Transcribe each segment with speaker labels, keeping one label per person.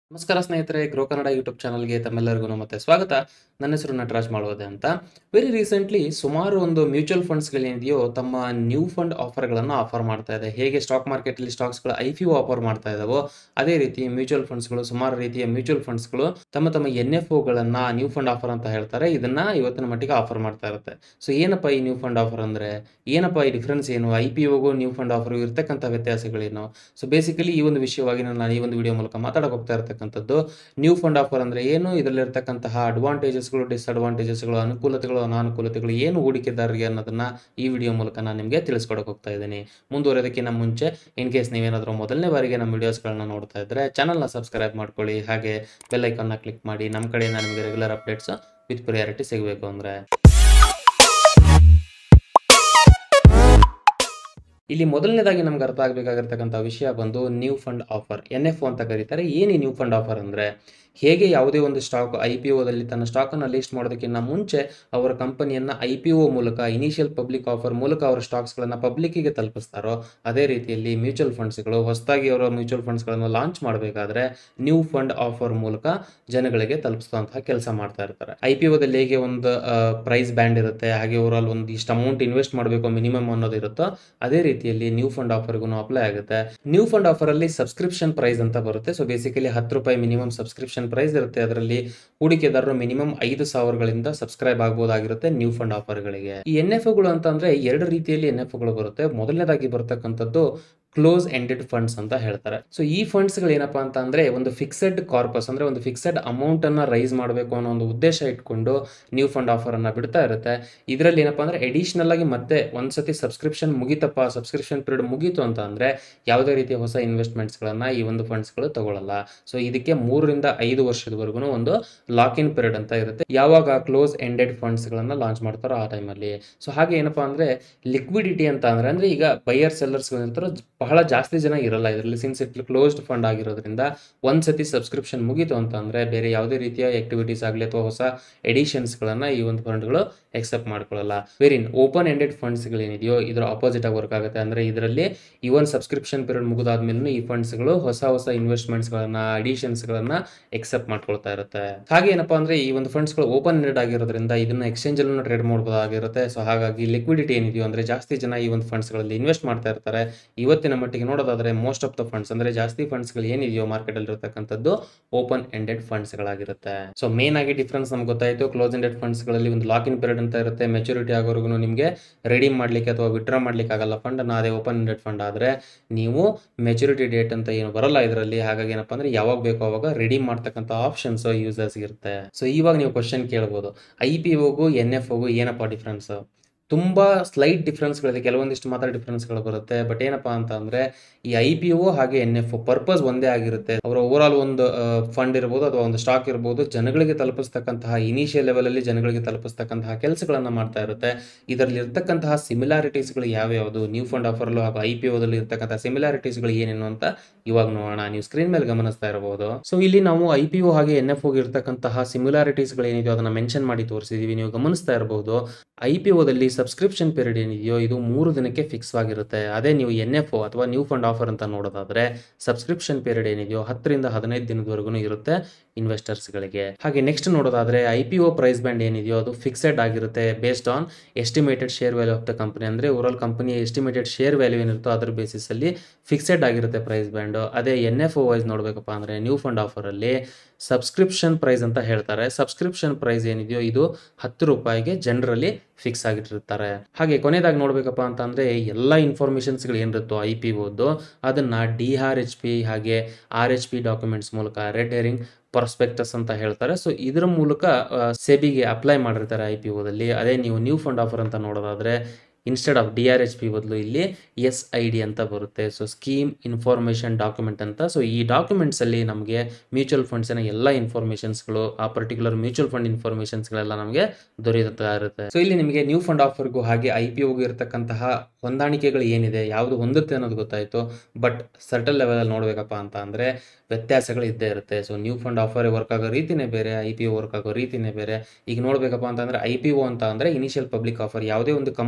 Speaker 1: ನಮಸ್ಕಾರ ಸ್ನೇಹಿತರೆ grow Kannada YouTube ಚಾನಲ್ಗೆ ತಮ್ಮೆಲ್ಲರಿಗೂ ಮತ್ತೆ ಸ್ವಾಗತ ನನ್ನ ಹೆಸರು ನಟರಾಜ್ ಮಾಡುವುದೇ ಅಂತ ವೆರಿ ರೀಸೆಂಟ್ಲಿ ಸುಮಾರು ಒಂದು ಮ್ಯೂಚುವಲ್ ಫಂಡ್ಸ್ಗಳೇನಿದೆಯೋ ತಮ್ಮ ನ್ಯೂ ಫಂಡ್ ಆಫರ್ಗಳನ್ನು ಆಫರ್ ಮಾಡ್ತಾ ಇದೆ ಹೇಗೆ ಸ್ಟಾಕ್ ಮಾರ್ಕೆಟಲ್ಲಿ ಸ್ಟಾಕ್ಸ್ಗಳು ಐ ಪಿ ಆಫರ್ ಮಾಡ್ತಾ ಇದಾವೋ ಅದೇ ರೀತಿ ಮ್ಯೂಚುವಲ್ ಫಂಡ್ಸ್ಗಳು ಸುಮಾರು ರೀತಿಯ ಮ್ಯೂಚುವಲ್ ಫಂಡ್ಸ್ಗಳು ತಮ್ಮ ತಮ್ಮ ಎನ್ ಎಫ್ ಒಗಳನ್ನ ನ್ಯೂ ಫಂಡ್ ಆಫರ್ ಅಂತ ಹೇಳ್ತಾರೆ ಇದನ್ನ ಇವತ್ತಿನ ಮಟ್ಟಿಗೆ ಆಫರ್ ಮಾಡ್ತಾ ಇರುತ್ತೆ ಸೊ ಏನಪ್ಪ ಈ ನ್ಯೂ ಫಂಡ್ ಆಫರ್ ಅಂದ್ರೆ ಏನಪ್ಪ ಈ ಡಿಫ್ರೆನ್ಸ್ ಏನು ಐ ಪಿ ಒಗೂ ನ್ಯೂ ಫಂಡ್ ಆಫರ್ ಇರ್ತಕ್ಕಂಥ ವ್ಯತ್ಯಾಸಗಳೇನು ಸೊ ಬೇಸಿಕಲಿ ಈ ಒಂದು ವಿಷಯವಾಗಿ ನಾನು ಈ ಒಂದು ವಿಡಿಯೋ ಮೂಲಕ ಮಾತಾಡಕ್ಕೆ ಹೋಗ್ತಾ ಇರತಕ್ಕಂಥದ್ದು ನ್ಯೂ ಫಂಡ್ ಆಫರ್ ಅಂದ್ರೆ ಏನು ಇದರಲ್ಲಿರ್ತಕ್ಕಂತಹ ಅಡ್ವಾಂಟೇಜಸ್ಗಳು ಡಿಸ್ಅಡ್ವಾಂಟೇಜಸ್ಗಳು ಅನುಕೂಲತೆಗಳು ಅನಾನುಕೂಲತೆಗಳು ಏನು ಹೂಡಿಕೆದಾರರಿಗೆ ಅನ್ನೋದನ್ನ ಈ ವಿಡಿಯೋ ಮೂಲಕ ನಾನು ನಿಮಗೆ ತಿಳಿಸ್ಕೊಡಕ್ಕೆ ಹೋಗ್ತಾ ಇದ್ದೀನಿ ಮುಂದುವರೆದಕ್ಕಿಂತ ಮುಂಚೆ ಇನ್ ಕೇಸ್ ನೀವೇನಾದರೂ ಮೊದಲನೇ ಬಾರಿಗೆ ನಮ್ಮ ವಿಡಿಯೋಸ್ಗಳನ್ನ ನೋಡ್ತಾ ಇದ್ರೆ ಚಾನಲ್ನ ಸಬ್ಸ್ಕ್ರೈಬ್ ಮಾಡ್ಕೊಳ್ಳಿ ಹಾಗೆ ಬೆಲ್ ಐಕಾನ್ನ ಕ್ಲಿಕ್ ಮಾಡಿ ನಮ್ಮ ಕಡೆಯಿಂದ ನಿಮಗೆ ರೆಗ್ಯುಲರ್ ಅಪ್ಡೇಟ್ಸ್ ವಿತ್ ಪ್ರಿಯಾರಿಟಿ ಸಿಗಬೇಕು ಅಂದರೆ ಇಲ್ಲಿ ಮೊದಲನೇದಾಗಿ ನಮ್ಗೆ ಅರ್ಥ ಆಗಬೇಕಾಗಿರ್ತಕ್ಕಂಥ ವಿಷಯ ಬಂದು new fund offer N F ಅಂತ ಕರೀತಾರೆ ಏನು ಈ ನ್ಯೂ ಫಂಡ್ ಆಫರ್ ಅಂದರೆ ಹೇಗೆ ಯಾವುದೇ ಒಂದು ಸ್ಟಾಕ್ ಐ ಪಿ ಒದಲ್ಲಿ ತನ್ನ ಸ್ಟಾಕನ್ನು ಲಿಸ್ಟ್ ಮಾಡೋದಕ್ಕಿಂತ ಮುಂಚೆ ಅವರ ಕಂಪನಿಯನ್ನು ಐ ಪಿ ಒ ಮೂಲಕ ಇನಿಷಿಯಲ್ ಪಬ್ಲಿಕ್ ಆಫರ್ ಮೂಲಕ ಅವರ ಸ್ಟಾಕ್ಸ್ಗಳನ್ನು ಪಬ್ಲಿಕ್ಕಿಗೆ ತಲುಪಿಸ್ತಾರೋ ಅದೇ ರೀತಿಯಲ್ಲಿ ಮ್ಯೂಚುವಲ್ ಫಂಡ್ಸ್ಗಳು ಹೊಸದಾಗಿ ಅವರ ಮ್ಯೂಚುವಲ್ ಫಂಡ್ಸ್ಗಳನ್ನು ಲಾಂಚ್ ಮಾಡಬೇಕಾದ್ರೆ ನ್ಯೂ ಫಂಡ್ ಆಫರ್ ಮೂಲಕ ಜನಗಳಿಗೆ ತಲುಪಿಸುವಂತಹ ಕೆಲಸ ಮಾಡ್ತಾ ಇರ್ತಾರೆ ಐ ಪಿ ಒದಲ್ಲಿ ಹೇಗೆ ಒಂದು ಪ್ರೈಸ್ ಬ್ಯಾಂಡ್ ಇರುತ್ತೆ ಹಾಗೆ ಓವರಾಲ್ ಒಂದು ಇಷ್ಟು ಅಮೌಂಟ್ ಇನ್ವೆಸ್ಟ್ ಮಾಡಬೇಕು ಮಿನಿಮಮ್ ಅನ್ನೋದು ಇರುತ್ತೋ ಅದೇ ರೀತಿಯಲ್ಲಿ ನ್ಯೂ ಫಂಡ್ ಆಫರ್ಗೂ ಅಪ್ಲೈ ಆಗುತ್ತೆ ನ್ಯೂ ಫಂಡ್ ಆಫರ್ ಅಲ್ಲಿ ಸಬ್ಸ್ಕ್ರಿಪ್ಷನ್ ಪ್ರೈಸ್ ಅಂತ ಬರುತ್ತೆ ಸೊ ಬೇಸಿಕಲಿ ಹತ್ತು ರೂಪಾಯಿ ಮಿನಿಮಮ್ ಸಬ್ಸ್ಕ್ರಿಪ್ಷನ್ ಪ್ರೈಸ್ ಇರುತ್ತೆ ಅದರಲ್ಲಿ ಹೂಡಿಕೆದಾರರು ಮಿನಿಮಮ್ ಐದು ಸಾವಿರಗಳಿಂದ ಸಬ್ಸ್ಕ್ರೈಬ್ ಆಗಬಹುದಾಗಿರುತ್ತೆ ನ್ಯೂ ಫಂಡ್ ಆಫರ್ಗಳಿಗೆ ಈ ಎನ್ ಎಫ್ ಗಳು ಅಂತಂದ್ರೆ ಎರಡು ರೀತಿಯಲ್ಲಿ ಎನ್ ಎಫ್ ಗಳು ಬರುತ್ತೆ ಮೊದಲನೇದಾಗಿ ಬರ್ತಕ್ಕಂಥದ್ದು ಕ್ಲೋಸ್ ಎಂಡೆಡ್ ಫಂಡ್ಸ್ ಅಂತ ಹೇಳ್ತಾರೆ ಸೊ ಈ ಫಂಡ್ಸ್ಗಳು ಏನಪ್ಪಾ ಅಂತ ಅಂದ್ರೆ ಒಂದು ಫಿಕ್ಸೆಡ್ ಕಾರ್ಪಸ್ ಅಂದ್ರೆ ಒಂದು ಫಿಕ್ಸೆಡ್ ಅಮೌಂಟ್ ಅನ್ನ ರೈಸ್ ಮಾಡಬೇಕು ಅನ್ನೋ ಒಂದು ಉದ್ದೇಶ ಇಟ್ಕೊಂಡು ನ್ಯೂ ಫಂಡ್ ಆಫರ್ ಅನ್ನ ಬಿಡ್ತಾ ಇರುತ್ತೆ ಇದರಲ್ಲಿ ಏನಪ್ಪಾ ಅಂದ್ರೆ ಎಡಿಷನಲ್ ಆಗಿ ಮತ್ತೆ ಒಂದ್ಸತಿ ಸಬ್ಸ್ಕ್ರಿಪ್ಷನ್ ಮುಗಿತಪ್ಪ ಸಬ್ಸ್ಕ್ರಿಪ್ಷನ್ ಪೀರಿಯಡ್ ಮುಗೀತು ಅಂತ ಅಂದ್ರೆ ಯಾವುದೇ ರೀತಿಯ ಹೊಸ ಇನ್ವೆಸ್ಟ್ಮೆಂಟ್ಸ್ ಗಳನ್ನ ಈ ಒಂದು ಫಂಡ್ಸ್ ಗಳು ತಗೊಳ್ಳಲ್ಲ ಸೊ ಇದಕ್ಕೆ ಮೂರರಿಂದ ಐದು ವರ್ಷದವರೆಗೂ ಒಂದು ಲಾಕ್ ಇನ್ ಪೀರಿಯಡ್ ಅಂತ ಇರುತ್ತೆ ಯಾವಾಗ ಕ್ಲೋಸ್ ಎಂಡೆಡ್ ಫಂಡ್ಸ್ ಗಳನ್ನ ಲಾಂಚ್ ಮಾಡ್ತಾರೋ ಆ ಟೈಮಲ್ಲಿ ಸೊ ಹಾಗೆ ಏನಪ್ಪಾ ಅಂದ್ರೆ ಲಿಕ್ವಿಡಿಟಿ ಅಂತ ಅಂದ್ರೆ ಅಂದ್ರೆ ಈಗ ಬೈಯರ್ ಸೆಲ್ಲರ್ಸ್ ಇರ್ತಾರೋ ಬಹಳ ಜಾಸ್ತಿ ಜನ ಇರಲ್ಲ ಇದರಲ್ಲಿ ಸಿನ್ಸ್ ಇಟ್ ಕ್ಲೋಸ್ಡ್ ಫಂಡ್ ಆಗಿರೋದ್ರಿಂದ ಒಂದ್ಸತಿ ಸಬ್ಸ್ಕ್ರಿಪ್ಷನ್ ಮುಗೀತು ಅಂತ ಅಂದ್ರೆ ಬೇರೆ ಯಾವುದೇ ರೀತಿಯ ಆಕ್ಟಿವಿಟೀಸ್ ಆಗಲಿ ಅಥವಾ ಹೊಸ ಎಡಿಷನ್ಸ್ ಗಳನ್ನ ಈ ಒಂದು ಫಂಡ್ಗಳು ಎಕ್ಸೆಪ್ಟ್ ಮಾಡ್ಕೊಳ್ಳಲ್ಲ ವೇರಿನ್ ಓಪನ್ ಎಂಡೆಡ್ ಫಂಡ್ಸ್ಗಳೇನಿದೆಯೋ ಇದರ ಆಪೋಸಿಟ್ ಆಗಿ ವರ್ಕ್ ಆಗುತ್ತೆ ಅಂದ್ರೆ ಇದರಲ್ಲಿ ಇವನ್ ಸಬ್ಸ್ಕ್ರಿಪ್ಷನ್ ಪೀರಿಯಡ್ ಮುಗಿದಾದ್ಮೇಲೆ ಈ ಫಂಡ್ಸ್ಗಳು ಹೊಸ ಹೊಸ ಇನ್ವೆಸ್ಟ್ಮೆಂಟ್ಸ್ ಗಳನ್ನ ಅಡಿಷನ್ಸ್ ಗಳನ್ನ ಎಕ್ಸೆಪ್ಟ್ ಮಾಡ್ಕೊಳ್ತಾ ಇರುತ್ತೆ ಹಾಗೆ ಏನಪ್ಪಾ ಅಂದ್ರೆ ಈ ಒಂದು ಫಂಡ್ಸ್ಗಳು ಓಪನ್ ಎಂಡೆಡ್ ಆಗಿರೋದ್ರಿಂದ ಇದನ್ನ ಎಕ್ಸ್ಚೇಂಜ್ ಅಲ್ಲೂ ಟ್ರೇಡ್ ಮಾಡಬಹುದಾಗಿರುತ್ತೆ ಸೊ ಹಾಗಾಗಿ ಲಿಕ್ವಿಡಿಟಿ ಏನಿದೆಯೋ ಅಂದ್ರೆ ಜಾಸ್ತಿ ಜನ ಈ ಒಂದು ಫಂಡ್ಸ್ಗಳಲ್ಲಿ ಇನ್ವೆಸ್ಟ್ ಮಾಡ್ತಾ ಇರ್ತಾರೆ ಇವತ್ತಿನ ಮಟ್ಟಿಗೆ ನೋಡೋದಾದ್ರೆ ಮೋಸ್ಟ್ ಆಫ್ ದ ಫಂಡ್ಸ್ ಅಂದ್ರೆ ಜಾಸ್ತಿ ಫಂಡ್ಸ್ಗಳು ಏನಿದೆಯೋ ಮಾರ್ಕೆಟ್ ಅಲ್ಲಿ ಇರತಕ್ಕಂಥದ್ದು ಓಪನ್ ಎಂಡೆಡ್ ಫಂಡ್ಸ್ ಗಳಾಗಿರುತ್ತೆ ಸೊ ಮೇನ್ ಆಗಿ ಡಿಫ್ರೆನ್ಸ್ ನಮ್ಗೆ ಗೊತ್ತಾಯ್ತು ಕ್ಲೋಸ್ ಎಂಡೆಡ್ ಫಂಡ್ಸ್ ಗಳಲ್ಲಿ ಒಂದು ಲಾಕ್ ಇನ್ ಪೀರಿಯಡ್ ಅಂತ ಇರುತ್ತೆ ಮೆಚುರಿಟಿ ಆಗೋವರೆಗೂ ನಿಮಗೆ ರೆಡಿ ಮಾಡ್ಲಿಕ್ಕೆ ಅಥವಾ ವಿಡ್ರಾ ಮಾಡ್ಲಿಕ್ಕೆ ಆಗಲ್ಲ ಫಂಡ್ ಅನ್ನ ಅದೇ ಓಪನ್ ಎಂಡೆಡ್ ಫಂಡ್ ಆದ್ರೆ ನೀವು ಮೆಚುರಿಟಿ ಡೇಟ್ ಅಂತ ಏನು ಬರಲ್ಲ ಇದರಲ್ಲಿ ಹಾಗಾಗಿ ಏನಪ್ಪಾ ಅಂದ್ರೆ ಯಾವಾಗ ಬೇಕೋ ಅವಾಗ ರೆಡಿ ಮಾಡ್ತಕ್ಕಂಥ ಆಪ್ಷನ್ಸ್ ಯೂಸರ್ಸ್ ಇರುತ್ತೆ ಸೊ ಇವಾಗ ನೀವು ಕ್ವಶನ್ ಕೇಳ್ಬೋದು ಐ ಪಿ ಒಗೂ ಎನ್ ಎಫ್ ಒಗೂ ಏನಪ್ಪಾ ಡಿಫ್ರೆನ್ಸ್ ತುಂಬ ಸ್ಲೈಟ್ ಡಿಫ್ರೆನ್ಸ್ಗಳಿದೆ ಕೆಲವೊಂದಿಷ್ಟು ಮಾತ್ರ ಡಿಫ್ರೆನ್ಸ್ಗಳು ಬರುತ್ತೆ ಬಟ್ ಏನಪ್ಪಾ ಅಂತ ಅಂದ್ರೆ ಈ ಐ ಪಿ ಒ ಹಾಗೆ ಎನ್ ಎಫ್ ಪರ್ಪಸ್ ಒಂದೇ ಆಗಿರುತ್ತೆ ಅವರ ಓವರ್ ಆಲ್ ಒಂದು ಫಂಡ್ ಇರ್ಬೋದು ಅಥವಾ ಒಂದು ಸ್ಟಾಕ್ ಇರ್ಬೋದು ಜನಗಳಿಗೆ ತಲುಪಿಸ್ತಕ್ಕಂತಹ ಇನಿಷಿಯಲ್ ಲೆವೆಲ್ ಅಲ್ಲಿ ಜನಗಳಿಗೆ ತಲುಪಿಸ್ತಕ್ಕಂತಹ ಕೆಲಸಗಳನ್ನ ಮಾಡ್ತಾ ಇರುತ್ತೆ ಇದರಲ್ಲಿ ಇರ್ತಕ್ಕಂತಹ ಸಿಮಿಲಾರಿಟೀಸ್ಗಳು ಯಾವ್ಯಾವುದು ನ್ಯೂ ಫಂಡ್ ಆಫರ್ಲು ಹಾಗೂ ಐ ಪಿ ಒದಲ್ಲಿ ಇರ್ತಕ್ಕಂತಹ ಸಿಮಿಲಾರಿಟೀಸ್ಗಳು ಏನೇನು ಅಂತ ಇವಾಗ ನೋಡೋಣ ನೀವು ಸ್ಕ್ರೀನ್ ಮೇಲೆ ಗಮನಿಸ್ತಾ ಇರಬಹುದು ಸೊ ಇಲ್ಲಿ ನಾವು ಐ ಪಿ ಒ ಹಾಗೆ ಎನ್ ಎಫ್ ಒಗೆ ಇರ್ತಕ್ಕಂತಹ ಸಿಮಿಲಾರಿಟೀಸ್ಗಳು ಏನಿದೆಯೋ ಅದನ್ನ ಮೆನ್ಷನ್ ಮಾಡಿ ತೋರಿಸಿದೀವಿ ನೀವು ಗಮನಿಸ್ತಾ ಇರಬಹುದು ಐ ಪಿ ಒದಲ್ಲಿ ಸಬ್ಸ್ಕ್ರಿಪ್ಷನ್ ಪೀರಿಯಡ್ ಏನಿದೆಯೋ ಇದು ಮೂರು ದಿನಕ್ಕೆ ಫಿಕ್ಸ್ ಆಗಿರುತ್ತೆ ಅದೇ ನೀವು ಎನ್ ಎಫ್ ಒ ಅಥವಾ ನ್ಯೂ ಫಂಡ್ ಆಫರ್ ಅಂತ ನೋಡೋದಾದ್ರೆ ಸಬ್ಸ್ಕ್ರಿಪ್ಷನ್ ಪೀರಿಯಡ್ ಏನಿದೆಯೋ ಹತ್ತರಿಂದ ಹದಿನೈದು ದಿನದವರೆಗೂ ಇರುತ್ತೆ ಇನ್ವೆಸ್ಟರ್ಸ್ಗಳಿಗೆ ಹಾಗೆ ನೆಕ್ಸ್ಟ್ ನೋಡೋದಾದ್ರೆ I P O price band ಏನಿದೆಯೋ ಅದು ಫಿಕ್ಸೆಡ್ ಆಗಿರುತ್ತೆ based on estimated share value of the company ಅಂದ್ರೆ ಓವರಾಲ್ ಕಂಪನಿಯ ಎಸ್ಟಿಮೇಟೆಡ್ ಶೇರ್ ವ್ಯಾಲ್ಯೂ ಏನಿರುತ್ತೋ ಅದ್ರ ಬೇಸಿಸ್ ಅಲ್ಲಿ ಫಿಕ್ಸೆಡ್ ಆಗಿರುತ್ತೆ ಪ್ರೈಸ್ ಬ್ಯಾಂಡ್ ಅದೇ ಎನ್ ಎಫ್ ಒ ವೈಸ್ ನೋಡ್ಬೇಕಪ್ಪ ಅಂದ್ರೆ ನ್ಯೂ ಫಂಡ್ ಆಫರ್ ಅಲ್ಲಿ ಸಬ್ಸ್ಕ್ರಿಪ್ಷನ್ ಪ್ರೈಸ್ ಅಂತ ಹೇಳ್ತಾರೆ ಸಬ್ಸ್ಕ್ರಿಪ್ಷನ್ ಪ್ರೈಸ್ ಏನಿದೆಯೋ ಇದು ಹತ್ತು ರೂಪಾಯಿಗೆ ಜನರಲಿ ಫಿಕ್ಸ್ ಆಗಿಟ್ಟಿರ್ತಾರೆ ಹಾಗೆ ಕೊನೆಯದಾಗಿ ನೋಡ್ಬೇಕಪ್ಪ ಅಂತ ಅಂದ್ರೆ ಎಲ್ಲ ಇನ್ಫಾರ್ಮೇಶನ್ಸ್ಗಳು ಏನಿರುತ್ತೋ ಐ ಪಿ ಓದು ಅದನ್ನ ಡಿ ಆರ್ ಎಚ್ ಪಿ ಹಾಗೆ ಆರ್ ಎಚ್ ಪಿ ಡಾಕ್ಯುಮೆಂಟ್ಸ್ ಮೂಲಕ ರೆಡ್ ಹೇರಿಂಗ್ ಪರ್ಸ್ಪೆಕ್ಟಸ್ ಅಂತ ಹೇಳ್ತಾರೆ ಸೊ ಇದರ ಮೂಲಕ ಸೆಬಿಗೆ ಅಪ್ಲೈ ಮಾಡಿರ್ತಾರೆ ಐ ಪಿ ಓದಲ್ಲಿ ಅದೇ ನೀವು ನ್ಯೂ ಫಂಡ್ ಆಫರ್ ಅಂತ ನೋಡೋದಾದ್ರೆ instead of D R H P ಬದಲು ಇಲ್ಲಿ ಎಸ್ ಐ ಡಿ ಅಂತ ಬರುತ್ತೆ ಸೊ ಸ್ಕೀಮ್ ಇನ್ಫಾರ್ಮೇಷನ್ ಡಾಕ್ಯುಮೆಂಟ್ ಅಂತ ಸೊ ಈ ಡಾಕ್ಯುಮೆಂಟ್ಸಲ್ಲಿ ನಮಗೆ ಮ್ಯೂಚುವಲ್ ಫಂಡ್ಸಿನ ಎಲ್ಲ ಇನ್ಫಾರ್ಮೇಷನ್ಸ್ಗಳು ಆ ಪರ್ಟಿಕ್ಯುಲರ್ ಮ್ಯೂಚುವಲ್ ಫಂಡ್ ಇನ್ಫಾರ್ಮೇಷನ್ಸ್ಗಳೆಲ್ಲ ನಮಗೆ ದೊರೆಯುತ್ತಾ ಇರುತ್ತೆ ಸೊ ಇಲ್ಲಿ ನಿಮಗೆ ನ್ಯೂ ಫಂಡ್ ಆಫರ್ಗೂ ಹಾಗೆ ಐ ಪಿ ಒಗೂ ಇರತಕ್ಕಂತಹ ಹೊಂದಾಣಿಕೆಗಳು ಏನಿದೆ ಯಾವುದು ಹೊಂದುತ್ತೆ ಅನ್ನೋದು ಗೊತ್ತಾಯಿತು ಬಟ್ ಸರ್ಟಲ್ ಲೆವೆಲಲ್ಲಿ ನೋಡಬೇಕಪ್ಪ ಅಂತ ಅಂದರೆ ವ್ಯತ್ಯಾಸಗಳು ಇದ್ದೇ ಇರುತ್ತೆ so new fund offer work ಆಗೋ ರೀತಿನೇ ಬೇರೆ ಐ ಪಿ ಒ ವರ್ಕ್ ಆಗೋ ರೀತಿನೇ ಬೇರೆ ಈಗ ನೋಡಬೇಕಪ್ಪ ಅಂತಂದರೆ ಐ ಪಿ ಒ ಅಂತ ಅಂದರೆ ಇನಿಷಿಯಲ್ ಪಬ್ಲಿಕ್ ಆಫರ್ ಯಾವುದೇ ಒಂದು ಕಂಪನಿ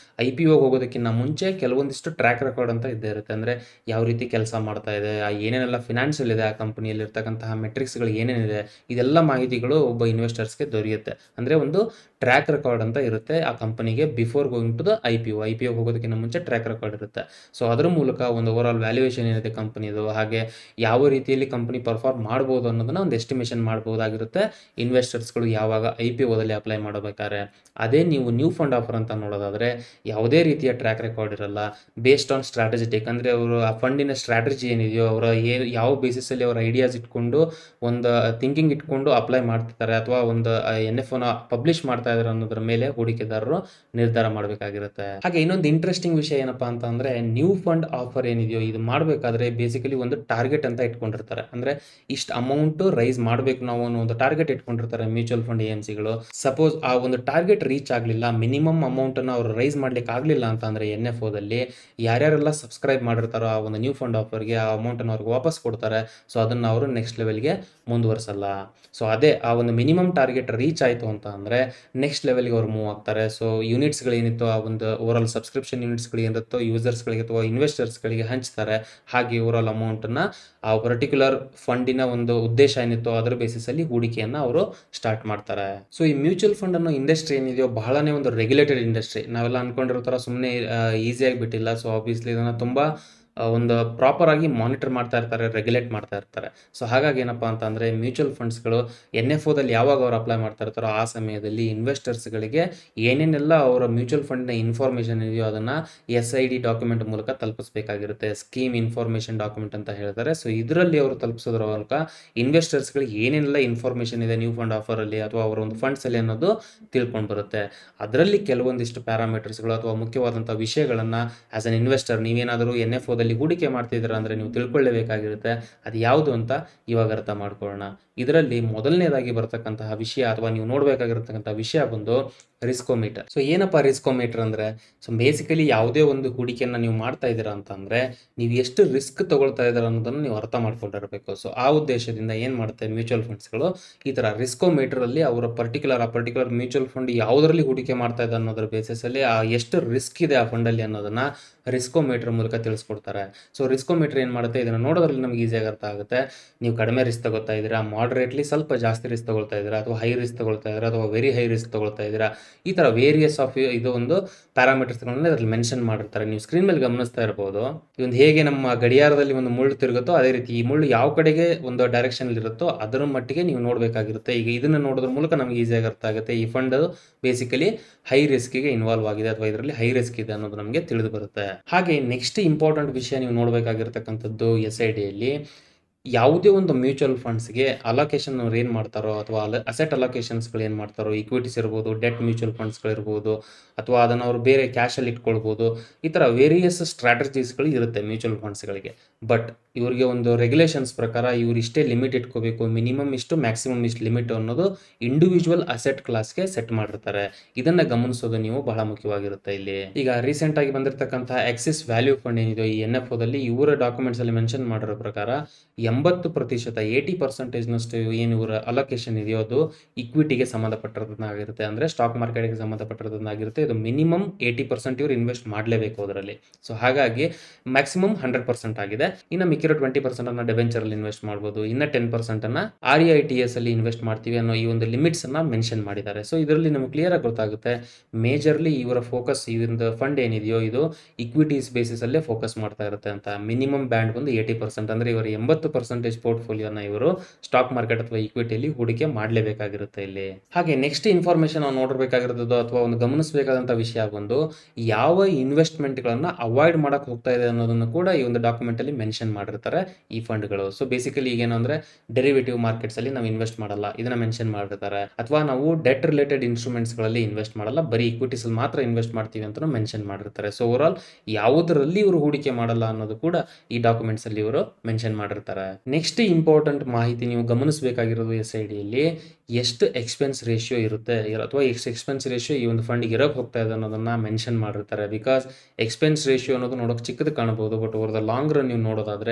Speaker 1: ಐ ಪಿ ಒಗೆ ಹೋಗೋದಕ್ಕಿಂತ ಮುಂಚೆ ಕೆಲವೊಂದಿಷ್ಟು ಟ್ರ್ಯಾಕ್ ರೆಕಾರ್ಡ್ ಅಂತ ಇದ್ದೇ ಇರುತ್ತೆ ಅಂದರೆ ಯಾವ ರೀತಿ ಕೆಲಸ ಮಾಡ್ತಾ ಇದೆ ಆ ಏನೇನೆಲ್ಲ ಫಿನಾನ್ಷಿಯಲ್ ಇದೆ ಆ ಕಂಪನಿಯಲ್ಲಿ ಇರ್ತಕ್ಕಂತಹ ಮೆಟ್ರಿಕ್ಸ್ಗಳು ಏನೇನಿದೆ ಇದೆಲ್ಲ ಮಾಹಿತಿಗಳು ಒಬ್ಬ ಇನ್ವೆಸ್ಟರ್ಸ್ಗೆ ದೊರೆಯುತ್ತೆ ಅಂದರೆ ಒಂದು ಟ್ರ್ಯಾಕ್ ರೆಕಾರ್ಡ್ ಅಂತ ಇರುತ್ತೆ ಆ ಕಂಪನಿಗೆ before going to the I P O I P O ಹೋಗೋದಕ್ಕಿಂತ ಮುಂಚೆ ಟ್ರ್ಯಾಕ್ ರೆಕಾರ್ಡ್ ಇರುತ್ತೆ ಸೊ ಅದರ ಮೂಲಕ ಒಂದು ಓವರ್ ಆಲ್ ವ್ಯಾಲ್ಯೂಯೇಷನ್ ಏನಿದೆ ಕಂಪನಿದು ಹಾಗೆ ಯಾವ ರೀತಿಯಲ್ಲಿ ಕಂಪನಿ ಪರ್ಫಾರ್ಮ್ ಮಾಡ್ಬೋದು ಅನ್ನೋದನ್ನ ಒಂದು ಎಸ್ಟಿಮೇಷನ್ ಮಾಡ್ಬೋದಾಗಿರುತ್ತೆ ಇನ್ವೆಸ್ಟರ್ಸ್ಗಳು ಯಾವಾಗ ಐ ಪಿ ಒದಲ್ಲಿ ಅಪ್ಲೈ ಮಾಡಬೇಕಾದ್ರೆ ಅದೇ ನೀವು ನ್ಯೂ ಫಂಡ್ ಆಫರ್ ಅಂತ ನೋಡೋದಾದರೆ ಯಾವುದೇ ರೀತಿಯ ಟ್ರ್ಯಾಕ್ ರೆಕಾರ್ಡ್ ಇರಲ್ಲ ಬೇಸ್ಡ್ ಆನ್ ಸ್ಟ್ರಾಟಜಿಟಿಕ್ ಅಂದರೆ ಅವರು ಆ ಫಂಡಿನ ಸ್ಟ್ರಾಟಜಿ ಏನಿದೆಯೋ ಅವರ ಏನು ಯಾವ ಬೇಸಿಸಲ್ಲಿ ಅವರ ಐಡಿಯಾಸ್ ಇಟ್ಕೊಂಡು ಒಂದು ಥಿಂಕಿಂಗ್ ಇಟ್ಕೊಂಡು ಅಪ್ಲೈ ಮಾಡ್ತಿರ್ತಾರೆ ಅಥವಾ ಒಂದು ಎನ್ ಎಫ್ ಒನ ಪಬ್ಲಿಷ್ ಮಾಡ್ತಾ ಇದ್ದಾರೆ ಅನ್ನೋದ್ರ ಮೇಲೆ ಹೂಡಿಕೆದಾರರು ನಿರ್ಧಾರ ಮಾಡಬೇಕಾಗಿರುತ್ತೆ ಹಾಗೆ ಇನ್ನೊಂದು ಇಂಟ್ರೆಸ್ಟಿಂಗ್ ವಿಷಯ ಏನಪ್ಪಾ ಅಂತ ಅಂದರೆ ನ್ಯೂ ಫಂಡ್ ಆಫರ್ ಏನಿದೆಯೋ ಇದು ಮಾಡಬೇಕಾದ್ರೆ ಬೇಸಿಕಲಿ ಒಂದು ಟಾರ್ಗೆಟ್ ಅಂತ ಇಟ್ಕೊಂಡಿರ್ತಾರೆ ಅಂದರೆ ಇಷ್ಟು ಅಮೌಂಟ್ ರೈಸ್ ಮಾಡಬೇಕು ನಾವು ಅನ್ನೋ ಒಂದು ಟಾರ್ಗೆಟ್ ಇಟ್ಕೊಂಡಿರ್ತಾರೆ ಮ್ಯೂಚುವಲ್ ಫಂಡ್ ಎ ಎಮ್ ಸಿಗಳು ಸಪೋಸ್ ಆ ಒಂದು ಟಾರ್ಗೆಟ್ ರೀಚ್ ಆಗಲಿಲ್ಲ ಮಿನಿಮಮ್ ಅಮೌಂಟನ್ನು ಅವರು ರೈಸ್ ಮಾಡ್ಲಿಕ್ಕೆ ಆಗಲಿಲ್ಲ ಅಂತ ಅಂದರೆ ಎನ್ ಎಫ್ ಓದಲ್ಲಿ ಯಾರ್ಯಾರೆಲ್ಲ ಸಬ್ಸ್ಕ್ರೈಬ್ ಮಾಡಿರ್ತಾರೋ ಆ ಒಂದು ನ್ಯೂ ಫಂಡ್ ಆಫರ್ಗೆ ಆ ಅಮೌಂಟನ್ನು ಅವ್ರಿಗೆ ವಾಪಸ್ ಕೊಡ್ತಾರೆ ಸೊ ಅದನ್ನು ಅವರು ನೆಕ್ಸ್ಟ್ ಲೆವೆಲ್ಗೆ ಮುಂದುವರ್ಸಲ್ಲ ಸೊ ಅದೇ ಆ ಒಂದು ಮಿನಿಮಮ್ ಟಾರ್ಗೆಟ್ ರೀಚ್ ಆಯಿತು ಅಂತ ಅಂದರೆ ನೆಕ್ಸ್ಟ್ ಲೆವೆಲ್ಗೆ ಅವ್ರು ಮೂವ್ ಆಗ್ತಾರೆ ಸೊ ಯೂನಿಟ್ಸ್ಗಳೇನಿತ್ತು ಆ ಒಂದು ಓವರ್ ಆಲ್ ಸಬ್ಸ್ಕ್ರಿಪ್ಷನ್ ಯೂನಿಟ್ಸ್ಗಳು ಏನಿರುತ್ತೋ ಯೂಸರ್ಸ್ಗಳಿಗೆ ಅಥವಾ ಇನ್ವೆಸ್ಟರ್ಸ್ಗಳಿಗೆ ಹಂಚ್ತಾರೆ ಹಾಗೆ ಓವರ್ ಆಲ್ ಅಮೌಂಟನ್ನು ಆ ಪರ್ಟಿಕ್ಯುಲರ್ ಫಂಡಿನ ಒಂದು ಉದ್ದೇಶ ಏನಿತ್ತು ಅದರ ಬೇಸಿಸಲ್ಲಿ ಹೂಡಿಕೆಯನ್ನು ಅವರು ಸ್ಟಾರ್ಟ್ ಮಾಡ್ತಾರೆ ಸೊ ಈ ಮ್ಯೂಚುವಲ್ ಫಂಡ್ ಅನ್ನೋ ಇಂಡಸ್ಟ್ರಿ ಏನಿದೆಯೋ ಬಹಳನೇ ಒಂದು ರೆಗ್ಯುಲೇಟೆಡ್ ಇಂಡಸ್ಟ್ರಿ ನಾವೆಲ್ಲ ಅನ್ಕೊಂಡಿರೋ ಥರ ಸುಮ್ಮನೆ ಈಸಿಯಾಗಿ ಬಿಟ್ಟಿಲ್ಲ ಸೊ ಆಬ್ವಿಯಸ್ಲಿ ಇದನ್ನು ತುಂಬ ಆ, ಒಂದು ಪ್ರಾಪರ್ ಆಗಿ ಮಾನಿಟರ್ ಮಾಡ್ತಾ ಇರ್ತಾರೆ ರೆಗ್ಯುಲೇಟ್ ಮಾಡ್ತಾ ಇರ್ತಾರೆ ಸೊ ಹಾಗಾಗಿ ಏನಪ್ಪ ಅಂತ ಅಂದರೆ ಮ್ಯೂಚುವಲ್ ಫಂಡ್ಸ್ಗಳು ಎನ್ ಎಫ್ ಓದಲ್ಲಿ ಯಾವಾಗ ಅವ್ರು ಅಪ್ಲೈ ಮಾಡ್ತಾ ಇರ್ತಾರೋ ಆ ಸಮಯದಲ್ಲಿ ಇನ್ವೆಸ್ಟರ್ಸ್ಗಳಿಗೆ ಏನೇನೆಲ್ಲ ಅವರ ಮ್ಯೂಚುವಲ್ ಫಂಡ್ನ ಇನ್ಫಾರ್ಮೇಷನ್ ಇದೆಯೋ ಅದನ್ನು ಎಸ್ ಐ ಡಿ ಡಾಕ್ಯುಮೆಂಟ್ ಮೂಲಕ ತಲುಪಿಸಬೇಕಾಗಿರುತ್ತೆ ಸ್ಕೀಮ್ ಇನ್ಫಾರ್ಮೇಷನ್ ಡಾಕ್ಯುಮೆಂಟ್ ಅಂತ ಹೇಳ್ತಾರೆ ಸೊ ಇದರಲ್ಲಿ ಅವರು ತಲುಪಿಸೋದ್ರ ಮೂಲಕ ಇನ್ವೆಸ್ಟರ್ಸ್ಗಳಿಗೆ ಏನೇನೆಲ್ಲ ಇನ್ಫಾರ್ಮೇಷನ್ ಇದೆ ನ್ಯೂ ಫಂಡ್ ಆಫರಲ್ಲಿ ಅಥವಾ ಅವರ ಒಂದು ಫಂಡ್ಸಲ್ಲಿ ಅನ್ನೋದು ತಿಳ್ಕೊಂಡು ಬರುತ್ತೆ ಅದರಲ್ಲಿ ಕೆಲವೊಂದಿಷ್ಟು ಪ್ಯಾರಾಮೀಟರ್ಸ್ಗಳು ಅಥವಾ ಮುಖ್ಯವಾದಂಥ ವಿಷಯಗಳನ್ನು ಆ್ಯಸ್ ಅನ್ ಇನ್ವೆಸ್ಟರ್ ನೀವೇನಾದರೂ ಎನ್ ಎಫ್ ಓದಲ್ಲಿ ಹೂಡಿಕೆ ಮಾಡ್ತಿದ್ದೀರಾ ಅಂದರೆ ನೀವು ತಿಳ್ಕೊಳ್ಳೇಬೇಕಾಗಿರುತ್ತೆ ಅದು ಯಾವುದು ಅಂತ ಇವಾಗ ಅರ್ಥ ಮಾಡ್ಕೊಳ್ಳೋಣ ಇದರಲ್ಲಿ ಮೊದಲನೇದಾಗಿ ಬರ್ತಕ್ಕಂತಹ ವಿಷಯ ಅಥವಾ ನೀವು ನೋಡಬೇಕಾಗಿರ್ತಕ್ಕಂಥ ವಿಷಯ ಬಂದು ರಿಸ್ಕೋಮೀಟರ್ ಸೊ ಏನಪ್ಪ ರಿಸ್ಕೋಮೀಟರ್ ಅಂದರೆ ಸೊ ಬೇಸಿಕಲಿ ಯಾವುದೇ ಒಂದು ಹೂಡಿಕೆಯನ್ನು ನೀವು ಮಾಡ್ತಾ ಇದ್ದೀರಾ ಅಂತಂದರೆ ನೀವು ಎಷ್ಟು ರಿಸ್ಕ್ ತಗೊಳ್ತಾ ಇದ್ದೀರಾ ಅನ್ನೋದನ್ನು ನೀವು ಅರ್ಥ ಮಾಡ್ಕೊಂಡಿರಬೇಕು ಸೊ ಆ ಉದ್ದೇಶದಿಂದ ಏನು ಮಾಡುತ್ತೆ ಮ್ಯೂಚುವಲ್ ಫಂಡ್ಸ್ಗಳು ಈ ಥರ ರಿಸ್ಕೋಮೀಟರಲ್ಲಿ ಅವರ ಪರ್ಟಿಕ್ಯುಲರ್ ಆ ಪರ್ಟಿಕ್ಯುಲರ್ ಮ್ಯೂಚುವಲ್ ಫಂಡ್ ಯಾವುದರಲ್ಲಿ ಹೂಡಿಕೆ ಮಾಡ್ತಾ ಇದೆ ಅನ್ನೋದ್ರ ಬೇಸಿಸಲ್ಲಿ ಆ ಎಷ್ಟು ರಿಸ್ಕ್ ಇದೆ ಆ ಫಂಡಲ್ಲಿ ಅನ್ನೋದನ್ನು ರಿಸ್ಕೋಮೀಟರ್ ಮೂಲಕ ತಿಳಿಸ್ಕೊಡ್ತಾರೆ ಸೊ ರಿಸ್ಕೋಮೀಟರ್ ಏನು ಮಾಡುತ್ತೆ ಇದನ್ನು ನೋಡೋದ್ರಲ್ಲಿ ನಮಗೆ ಈಸಿಯಾಗಿ ಅರ್ಥ ಆಗುತ್ತೆ ನೀವು ಕಡಿಮೆ ರಿಸ್ಕ್ ತಗೋತಾ ಇದ್ದೀರಾ ಮಾಡ್ರೇಟ್ಲಿ ಸ್ವಲ್ಪ ಜಾಸ್ತಿ ರಿಸ್ಕ್ ತಗೊಳ್ತಾ ಇದ್ದೀರಾ ಅಥವಾ ಹೈ ರಿಸ್ಕ್ ತಗೊಳ್ತಾ ಇದ್ದೀರಾ ಅಥವಾ ವೆರಿ ಹೈ ರಿಸ್ಕ್ ತಗೊಳ್ತಾ ಇದ್ದೀರಾ ಈ ಥರ ವೇರಿಯಸ್ ಆಫ್ ಇದು ಒಂದು ಪ್ಯಾರಾಮೀಟರ್ಸ್ಗಳನ್ನ ಅದರಲ್ಲಿ ಮೆನ್ಷನ್ ಮಾಡಿರ್ತಾರೆ ನೀವು ಸ್ಕ್ರೀನ್ ಮೇಲೆ ಗಮನಿಸ್ತಾ ಇರ್ಬೋದು ಈ ಒಂದು ಹೇಗೆ ನಮ್ಮ ಗಡಿಯಾರದಲ್ಲಿ ಒಂದು ಮುಳ್ಳು ತಿರುಗುತ್ತೋ ಅದೇ ರೀತಿ ಈ ಮುಳ್ಳು ಯಾವ ಕಡೆಗೆ ಒಂದು ಡೈರೆಕ್ಷನ್ ಇರುತ್ತೋ ಅದರ ಮಟ್ಟಿಗೆ ನೀವು ನೋಡಬೇಕಾಗಿರುತ್ತೆ ಈಗ ಇದನ್ನು ನೋಡೋದ್ರ ಮೂಲಕ ನಮಗೆ ಈಸಿಯಾಗಿ ಅರ್ಥ ಆಗುತ್ತೆ ಈ ಫಂಡ್ ಬೇಸಿಕಲಿ ಹೈ ರಿಸ್ಕಿಗೆ ಇನ್ವಾಲ್ವ್ ಆಗಿದೆ ಅಥವಾ ಇದರಲ್ಲಿ ಹೈ ರಿಸ್ಕ್ ಇದೆ ಅನ್ನೋದು ನಮಗೆ ತಿಳಿದು ಬರುತ್ತೆ ಹಾಗೆ ನೆಕ್ಸ್ಟ್ ಇಂಪಾರ್ಟೆಂಟ್ ವಿಷಯ ನೀವು ನೋಡಬೇಕಾಗಿರ್ತಕ್ಕಂಥದ್ದು ಎಸ್ ಐ ಡಿಯಲ್ಲಿ ಯಾವುದೇ ಒಂದು ಮ್ಯೂಚುವಲ್ ಫಂಡ್ಸ್ಗೆ ಅಲೋಕೇಶನ್ ಅವ್ರು ಏನು ಮಾಡ್ತಾರೋ ಅಥವಾ ಅಲ ಅಸೆಟ್ ಅಲೋಕೇಶನ್ಸ್ಗಳು ಏನು ಮಾಡ್ತಾರೋ ಈಕ್ವಿಟೀಸ್ ಇರ್ಬೋದು ಡೆಟ್ ಮ್ಯೂಚುವಲ್ ಫಂಡ್ಸ್ಗಳಿರ್ಬೋದು ಅಥವಾ ಅದನ್ನು ಅವರು ಬೇರೆ ಕ್ಯಾಶಲ್ಲಿ ಇಟ್ಕೊಳ್ಬೋದು ಈ ಥರ ವೇರಿಯಸ್ ಸ್ಟ್ರಾಟಜೀಸ್ಗಳು ಇರುತ್ತೆ ಮ್ಯೂಚುವಲ್ ಫಂಡ್ಸ್ಗಳಿಗೆ ಬಟ್ ಇವರಿಗೆ ಒಂದು ರೆಗ್ಯುಲೇಷನ್ಸ್ ಪ್ರಕಾರ ಇವ್ರು ಇಷ್ಟೇ ಲಿಮಿಟ್ ಇಟ್ಕೋಬೇಕು ಮಿನಿಮಮ್ ಇಷ್ಟು ಮ್ಯಾಕ್ಸಿಮಮ್ ಇಷ್ಟು ಲಿಮಿಟ್ ಅನ್ನೋದು ಇಂಡಿವಿಜುವಲ್ ಅಸೆಟ್ ಕ್ಲಾಸ್ಗೆ ಸೆಟ್ ಮಾಡಿರ್ತಾರೆ ಇದನ್ನ ಗಮನಿಸೋದು ನೀವು ಬಹಳ ಮುಖ್ಯವಾಗಿರುತ್ತೆ ಇಲ್ಲಿ ಈಗ ರೀಸೆಂಟ್ ಆಗಿ ಬಂದಿರತಕ್ಕಂತಹ ಎಕ್ಸಿಸ್ ವ್ಯಾಲ್ಯೂ ಫಂಡ್ ಏನಿದೆ ಈ ಎನ್ ಎಫ್ ಓದಲ್ಲಿ ಇವರ ಡಾಕ್ಯುಮೆಂಟ್ಸ್ ಅಲ್ಲಿ ಮೆನ್ಷನ್ ಮಾಡಿರೋ ಪ್ರಕಾರ ಎಂಬತ್ತು ಪ್ರತಿಶತ ಏಯ್ಟಿ ಪರ್ಸೆಂಟೇಜ್ನಷ್ಟು ಏನು ಇವರ ಅಲೋಕೇಶನ್ ಇದೆಯೋ ಅದು ಇಕ್ವಿಟಿಗೆ ಸಂಬಂಧಪಟ್ಟಿರೋದನ್ನಾಗಿರುತ್ತೆ ಅಂದರೆ ಸ್ಟಾಕ್ ಮಾರ್ಕೆಟ್ಗೆ ಸಂಬಂಧಪಟ್ಟಿರೋದನ್ನಾಗಿರುತ್ತೆ ಇದು ಮಿನಿಮಮ್ ಏಯ್ಟಿ ಪರ್ಸೆಂಟ್ ಇವ್ರು ಇನ್ವೆಸ್ಟ್ ಮಾಡಲೇಬೇಕು ಅದರಲ್ಲಿ ಸೊ ಹಾಗಾಗಿ ಮ್ಯಾಕ್ಸಿಮಮ್ ಹಂಡ್ರೆಡ್ ಪರ್ಸೆಂಟ್ ಆಗಿದೆ ಇನ್ನು ಮಿಕ್ಕಿರೋ ಟ್ವೆಂಟಿ ಪರ್ಸೆಂಟ್ ಅನ್ನ ಡೆಬೆಂಚರಲ್ಲಿ ಇನ್ವೆಸ್ಟ್ ಮಾಡ್ಬೋದು ಇನ್ನು ಟೆನ್ ಪರ್ಸೆಂಟ್ ಅನ್ನ ಆರ್ ಐ ಟಿ ಎಸ್ ಅಲ್ಲಿ ಇನ್ವೆಸ್ಟ್ ಮಾಡ್ತೀವಿ ಅನ್ನೋ ಈ ಒಂದು ಲಿಮಿಟ್ಸ್ ಅನ್ನ ಮೆನ್ಷನ್ ಮಾಡಿದ್ದಾರೆ ಸೊ ಇದರಲ್ಲಿ ನಮಗೆ ಕ್ಲಿಯರ್ ಆಗಿ ಗೊತ್ತಾಗುತ್ತೆ ಮೇಜರ್ಲಿ ಇವರ ಫೋಕಸ್ ಈ ಒಂದು ಫಂಡ್ ಏನಿದೆಯೋ ಇದು ಇಕ್ವಿಟೀಸ್ ಬೇಸಿಸ್ ಅಲ್ಲೇ ಫೋಕಸ್ ಮಾಡ್ತಾ ಇರುತ್ತೆ ಅಂತ ಮಿನಿಮಮ್ ಬ್ಯಾಂಡ್ ಬಂದು ಏಯ್ಟಿ ಪರ್ಸೆಂಟ್ ಅಂದ್ರೆ ಇವರ ಎಂಬತ್ತು ಪರ್ಸೆಂಟೇಜ್ ಪೋರ್ಟ್ಫೋಲಿಯೋನ ಇವರು ಸ್ಟಾಕ್ ಮಾರ್ಕೆಟ್ ಅಥವಾ ಇಕ್ವಿಟಿಯಲ್ಲಿ ಹೂಡಿಕೆ ಮಾಡಲೇಬೇಕಾಗಿರುತ್ತೆ ಇಲ್ಲಿ ಹಾಗೆ ನೆಕ್ಸ್ಟ್ ಇನ್ಫಾರ್ಮೇಶನ್ ನಾವು ನೋಡಬೇಕಾಗಿರೋದು ಅಥವಾ ಒಂದು ಗಮನಿಸಬೇಕಾದಂಥ ವಿಷಯ ಬಂದು ಯಾವ ಇನ್ವೆಸ್ಟ್ಮೆಂಟ್ಗಳನ್ನ ಅವಾಯ್ಡ್ ಮಾಡಕ್ ಹೋಗ್ತಾ ಇದೆ ಅನ್ನೋದನ್ನು ಕೂಡ ಈ ಒಂದು ಡಾಕ್ಯುಮೆಂಟ್ ಅಲ್ಲಿ ಮೆನ್ಷನ್ ಮಾಡಿರ್ತಾರೆ ಈ ಫಂಡ್ಗಳು ಸೊ ಬೇಸಿಕಲಿ ಈಗ ಏನು ಅಂದ್ರೆ ಡೆರಿವೇಟಿವ್ ಮಾರ್ಕೆಟ್ಸ್ ಅಲ್ಲಿ ನಾವು ಇನ್ವೆಸ್ಟ್ ಮಾಡಲ್ಲ ಇದನ್ನ ಮೆನ್ಷನ್ ಮಾಡಿರ್ತಾರೆ ಅಥವಾ ನಾವು ಡೆಟ್ ರಿಲೇಟೆಡ್ ಇನ್ಸ್ಟ್ರೂಮೆಂಟ್ಸ್ ಗಳಲ್ಲಿ ಇನ್ವೆಸ್ಟ್ ಮಾಡಲ್ಲ ಬರೀ ಇಕ್ವಿಟೀಸ್ ಅಲ್ಲಿ ಮಾತ್ರ ಇನ್ವೆಸ್ಟ್ ಮಾಡ್ತೀವಿ ಅಂತ ಮೆನ್ಷನ್ ಮಾಡಿರ್ತಾರೆ ಸೊ ಓವರ್ ಆಲ್ ಯಾವುದರಲ್ಲಿ ಇವರು ಹೂಡಿಕೆ ಮಾಡಲ್ಲ ಅನ್ನೋದು ಕೂಡ ಈ ಡಾಕ್ಯುಮೆಂಟ್ಸ್ ಅಲ್ಲಿ ಇವರು ಮೆನ್ಷನ್ ಮಾಡಿರ್ತಾರೆ ನೆಕ್ಸ್ಟ್ ಇಂಪಾರ್ಟೆಂಟ್ ಮಾಹಿತಿ ನೀವು ಗಮನಿಸಬೇಕಾಗಿರೋದು ಎಸ್ ಐ ಡಿಯಲ್ಲಿ ಎಷ್ಟು ಎಕ್ಸ್ಪೆನ್ಸ್ ರೇಷಿಯೋ ಇರುತ್ತೆ ಇರ- ಅಥವಾ ಎಷ್ಟು ಎಕ್ಸ್ಪೆನ್ಸ್ ರೇಷಿಯೋ ಈ ಒಂದು ಫಂಡ್ಗೆ ಇರೋಕೆ ಹೋಗ್ತಾ ಇದೆ ಅನ್ನೋದನ್ನ ಮೆನ್ಷನ್ ಮಾಡಿರ್ತಾರೆ ಬಿಕಾಸ್ ಎಕ್ಸ್ಪೆನ್ಸ್ ರೇಷಿಯೋ ಅನ್ನೋದು ನೋಡೋಕೆ ಚಿಕ್ಕದು ಕಾಣಬಹುದು but over the long run ನೀವು ನೋಡೋದಾದ್ರೆ